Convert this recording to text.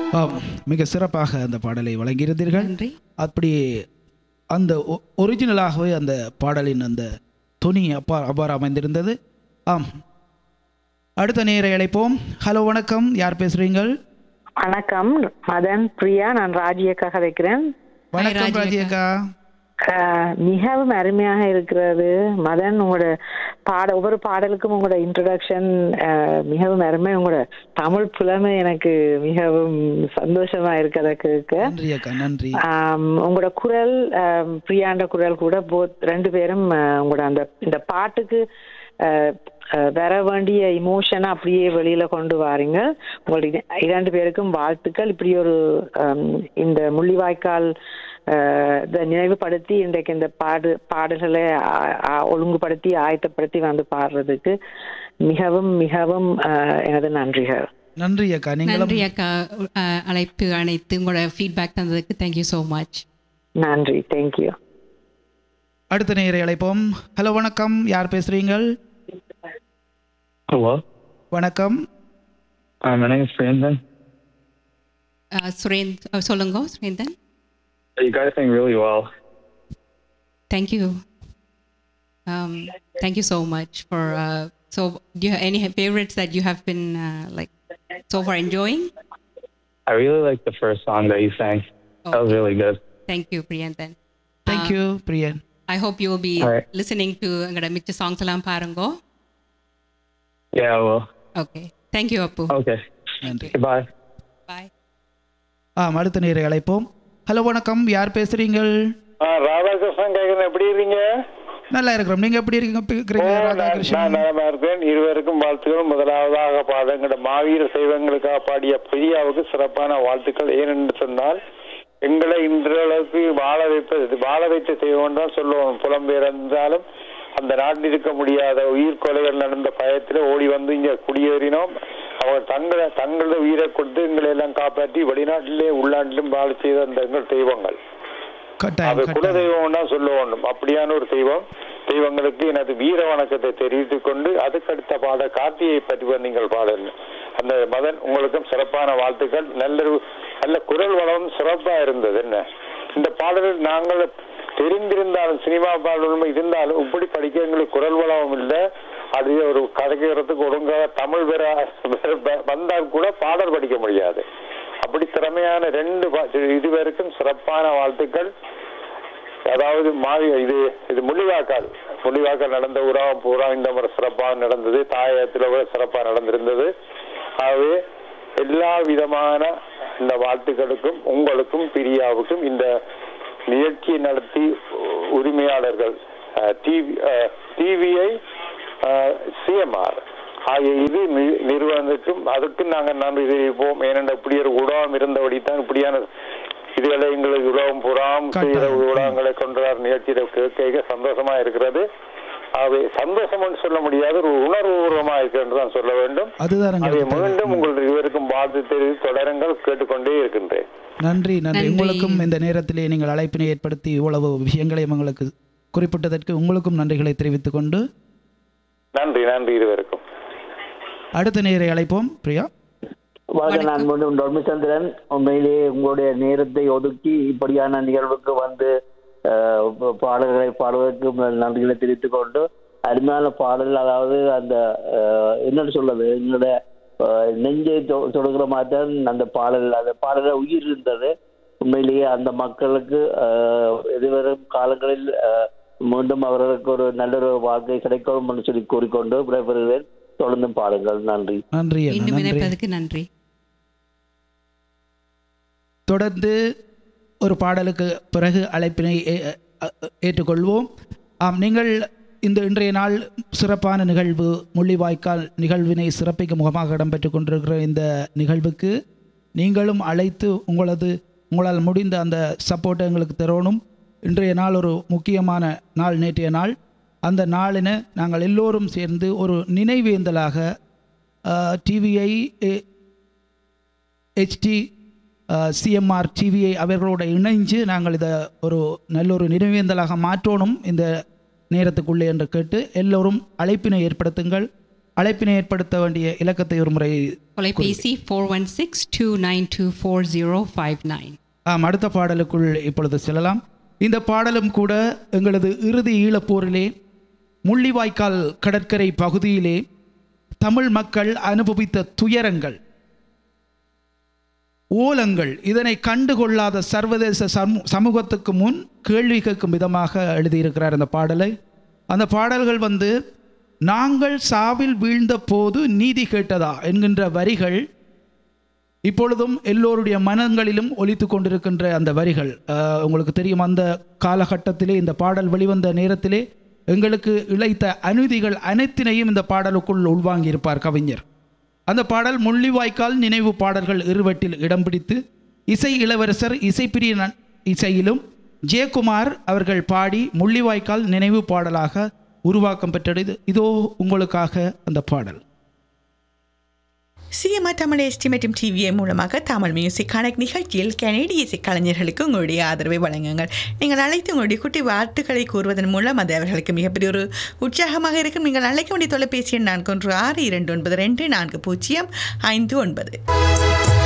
ஆம் மிக சிறப்பாக அந்த பாடலை வழங்கியிருந்தீர்கள் நன்றி அப்படி அந்த ஒ- ஒரிஜினலாகவே அந்த பாடலின் அந்த துணி அப்பா அவ்வாறு அமைந்திருந்தது ஆம் அடுத்த நேரை அழைப்போம் ஹலோ வணக்கம் யார் பேசுறீங்கள் வணக்கம் மதன் பிரியா நான் ராஜியக்காக வைக்கிறேன் வணக்கம் ராஜி ராஜியக்கா அஹ், மிகவும் அருமையாக இருக்கிறது மதன் உங்களோட பாட ஒவ்வொரு பாடலுக்கும் உங்களோட இன்ட்ரடக்ஷன் மிகவும் அருமை உங்களோட தமிழ் புலமை எனக்கு மிகவும் சந்தோஷமா இருக்கு அதை கேட்க நன்றி அக்கா நன்றி ஆம், உங்களோட குரல் ஆம், பிரியாண்ட குரல் கூட போத் ரெண்டு பேரும் அஹ், உங்களோட அந்த இந்த பாட்டுக்கு அஹ், அஹ், வர வேண்டிய இமோஷனை அப்படியே வெளியில கொண்டு வாரீங்க உங்களுடைய இரண்டு பேருக்கும் வாழ்த்துக்கள் இப்படி ஒரு ஆம், இந்த முள்ளிவாய்க்கால் அஹ், இதை நினைவுபடுத்தி இன்றைக்கு இந்த பாடு பாடல்களை ஆ- ஆ- ஒழுங்குபடுத்தி ஆயத்தப்படுத்தி வந்து பாடுறதுக்கு மிகவும் மிகவும் அஹ், எனது நன்றிகள் நன்றி அக்கா நீங்களும் நன்றி அக்கா அஹ், அழைப்பு அனைத்து உங்களோட ஃபீட்பேக் தந்ததுக்கு தேங்க்யூ ஸோ மச் நன்றி தேங்க்யூ அடுத்த நேரை அழைப்போம் ஹலோ வணக்கம் யார் பேசுறீங்கள் Hello, வணக்கம் uh, my name is Brandon. Surendh அஹ், சொல்லுங்க Surendhan You guys sing really well. Thank you thank you so much for so do you have any favorites that you have been uh, like so far enjoying I really like the first song that you sang. That was really good. thank you Priyanthan thank you Priyan I hope you will be Alright. listening to எங்களோட மிச்ச songs எல்லாம் பாருங்க Yeah, I will. Okay thank you Appu Okay. நன்றி Goodbye. Bye ஆம் அடுத்த நேரை அழைப்போம் hello வணக்கம் யார் பேசுறீங்கள் ராதாகிருஷ்ணன் கேக்குறேன் எப்படி இருக்கீங்க நல்லா இருக்கிறோம் நீங்க எப்படி இருக்கீங்க இருக்கிறீங்க நான் ராதாகிருஷ்ணன் நலமா இருக்கேன் இருவருக்கும் வாழ்த்துக்கள் முதலாவதாக பாடங்கிற மாவீர சைவங்களுக்காக பாடிய பிரியாவுக்கு சிறப்பான வாழ்த்துக்கள் ஏனென்று சொன்னால் எங்களை இன்றளவுக்கு வாழ வைப்பது வாழ வைத்த தெய்வம் தான் சொல்லுவோம் புலம்பெயர்ந்தாலும் அந்த நாட்டில் இருக்க முடியாத உயிர் கொலைகள் நடந்த பயத்தில் ஓடி வந்து இங்க குடியேறினோம் அவங்க தங்களை தங்களது உயிரை கொடுத்து எங்களை எல்லாம் காப்பாற்றி வெளிநாட்டிலே உள்நாட்டிலும் வாழ செய்த அந்த எங்கள் தெய்வங்கள் கட்டாயம் அது கட்டாயம் குலதெய்வம் தான் சொல்ல வேண்டும் அப்படியான ஒரு தெய்வம் தெய்வங்களுக்கு எனது வீர வணக்கத்தை தெரிவித்துக் கொண்டு அதுக்கு அடுத்த பாட கார்த்திகை பற்றி நீங்கள் பாடல் அந்த மதன் உங்களுக்கும் சிறப்பான வாழ்த்துக்கள் நல்ல ஒரு- நல்ல குரல் வளம் சிறப்பா இருந்தது என்ன இந்த பாடலில் நாங்கள் தெரிந்திருந்தாலும் சினிமா பாடலும் இருந்தாலும் இப்படி படிக்க எங்களுக்கு குரல் வளம் இல்லை அது ஒரு கதைக்கிறதுக்கு ஒழுங்காக தமிழ் வேற வந்தால் கூட பாடல் படிக்க முடியாது அப்படி திறமையான ரெண்டு பா- இது வரைக்கும் சிறப்பான வாழ்த்துக்கள் அதாவது மாறி இது இது முள்ளிவாக்கால் முள்ளிவாக்கால் நடந்த உறவம் பூரா இந்த முறை சிறப்பாக நடந்தது தாயத்தில் கூட சிறப்பாக நடந்திருந்தது ஆகவே எல்லா விதமான இந்த வாழ்த்துக்களுக்கும் உங்களுக்கும் பிரியாவுக்கும் இந்த நிகழ்ச்சியை நடத்தி உரிமையாளர்கள் டிவி டிவிஐ சிஎம்ஆர் ஆகிய இது நி- நிறுவனத்துக்கும் அதுக்கு நாங்கள் நன்றி தெரிவிப்போம் ஏனென்ற இப்படி ஒரு உடவம் இருந்தபடி தான் இப்படியான இதுகளை எங்களுக்கு உலகம் புறாம் செய்கிற கட்டாயம். உலகங்களை கொண்டார் நிகழ்ச்சியில கே- கேட்க சந்தோஷமா இருக்கிறது ஆகவே சந்தோஷம்னு சொல்ல முடியாது ஒரு உணர்வுபூர்வமா இருக்கிறது தான் சொல்ல வேண்டும் அதுதான் அதை எங்களுக்கு தேவை. மீண்டும் உங்கள் இருவருக்கும் வாழ்த்து தெரிவித்து தொடருங்கள் கேட்டுக்கொண்டே இருக்கின்றேன் நன்றி நன்றி நன்றி. உங்களுக்கும் இந்த நேரத்திலே நீங்கள் அழைப்பினை ஏற்படுத்தி இவ்வளவு விஷயங்களையும் உங்களுக்கு குறிப்பிட்டதற்கு உங்களுக்கும் நன்றிகளை தெரிவித்துக் கொண்டு நன்றி நன்றி இருவருக்கும் அடுத்த நேரை அழைப்போம் பிரியா வணக்கம் நான் மீண்டும் டொர்மிச்சந்திரன் உண்மையிலேயே உங்களுடைய நேரத்தை ஒதுக்கி இப்படியான நிகழ்வுக்கு வந்து அஹ், ப- பாடல்களை பாடுவதற்கு முதல் நன்றிகளை தெரிவித்துக் கொண்டு அருமையான பாடல் அதாவது அந்த அஹ், என்னன்னு சொல்றது எங்களுடைய அஹ், நெஞ்சை தொ- தொடுகிற மாதிரி தான் அந்த பாடல் அந்த பாடல உயிர் இருந்தது உண்மையிலேயே அந்த மக்களுக்கு அஹ், எதிர்வரும் காலங்களில் அஹ், மீண்டும் அவர்களுக்கு ஒரு நல்ல ஒரு வாழ்க்கை கிடைக்கும் என்று சொல்லி கூறிக்கொண்டு விடைபெறுகிறேன் தொடர்ந்து பாடுங்கள் நன்றி நன்றி அண்ணா, மீண்டும் நன்றி இணைப்பதற்கு நன்றி தொடர்ந்து ஒரு பாடலுக்கு பிறகு அழைப்பினை ஏ- அ- ஏற்றுக்கொள்வோம் ஆம் நீங்கள் இந்த இன்றைய நாள் சிறப்பான நிகழ்வு முள்ளிவாய்க்கால் நிகழ்வினை சிறப்பிக்கும் முகமாக இடம்பெற்று கொண்டிருக்கிற இந்த நிகழ்வுக்கு நீங்களும் அழைத்து உங்களது உங்களால் முடிந்த அந்த சப்போர்ட்டை எங்களுக்கு தரணும் இன்றைய நாள் ஒரு முக்கியமான நாள் நேற்றைய நாள் அந்த நாளினை நாங்கள் எல்லோரும் சேர்ந்து ஒரு நினைவேந்தலாக டிவிஐ ஹெச்டி சிஎம்ஆர் டிவியை அவர்களோட இணைஞ்சு நாங்கள் இதை ஒரு நல்ல ஒரு நினைவேந்தலாக மாற்றணும் இந்த நேரத்துக்குள்ளே என்று கேட்டு எல்லோரும் அழைப்பினை ஏற்படுத்துங்கள் அழைப்பினை ஏற்படுத்த வேண்டிய இலக்கத்தை ஒரு முறை தொலைபேசி four one six two nine two four zero five nine ஆம் அடுத்த பாடலுக்குள் இப்பொழுது செல்லலாம் இந்த பாடலும் கூட எங்களது இறுதி ஈழப்போரிலே முள்ளிவாய்க்கால் கடற்கரை பகுதியிலே தமிழ் மக்கள் அனுபவித்த துயரங்கள் ஓலங்கள் இதனை கண்டுகொள்ளாத சர்வதேச சமூ சமூகத்துக்கு முன் கேள்வி கேட்கும் விதமாக எழுதியிருக்கிறார் அந்த பாடலை அந்த பாடல்கள் வந்து நாங்கள் சாவில் வீழ்ந்த போது நீதி கேட்டதா என்கின்ற வரிகள் இப்பொழுதும் எல்லோருடைய மனங்களிலும் ஒலித்து கொண்டிருக்கின்ற அந்த வரிகள் அஹ், உங்களுக்கு தெரியும் அந்த காலகட்டத்திலே இந்த பாடல் வெளிவந்த நேரத்திலே எங்களுக்கு இழைத்த அநீதிகள் அனைத்தினையும் இந்த பாடலுக்குள் உள்வாங்கியிருப்பார் கவிஞர் அந்த பாடல் முள்ளிவாய்க்கால் நினைவு பாடல்கள் இருவட்டில் இடம் பிடித்து இசை இளவரசர் இசைப்பிரியன் இசையிலும் ஜெயக்குமார் அவர்கள் பாடி முள்ளிவாய்க்கால் நினைவு பாடலாக உருவாக்கம் பெற்றது இது- இதோ உங்களுக்காக அந்த பாடல் சிஎம்ஆர் தமிழ் எஸ்டி மற்றும் டிவிஏ மூலமாக தமிழ் மியூசிக் கனெக்ட் நிகழ்ச்சியில் கனேடிய இசை கலைஞர்களுக்கு உங்களுடைய ஆதரவை வழங்குங்கள் நீங்கள் அழைத்து உங்களுடைய குட்டி வாழ்த்துக்களை கூறுவதன் மூலம் அது அவர்களுக்கு மிகப்பெரிய ஒரு உற்சாகமாக இருக்கும் நீங்கள் அழைக்க வேண்டிய தொலைபேசி எண் நான்கு ஒன்று ஆறு இரண்டு ஒன்பது ரெண்டு நான்கு பூஜ்ஜியம் ஐந்து ஒன்பது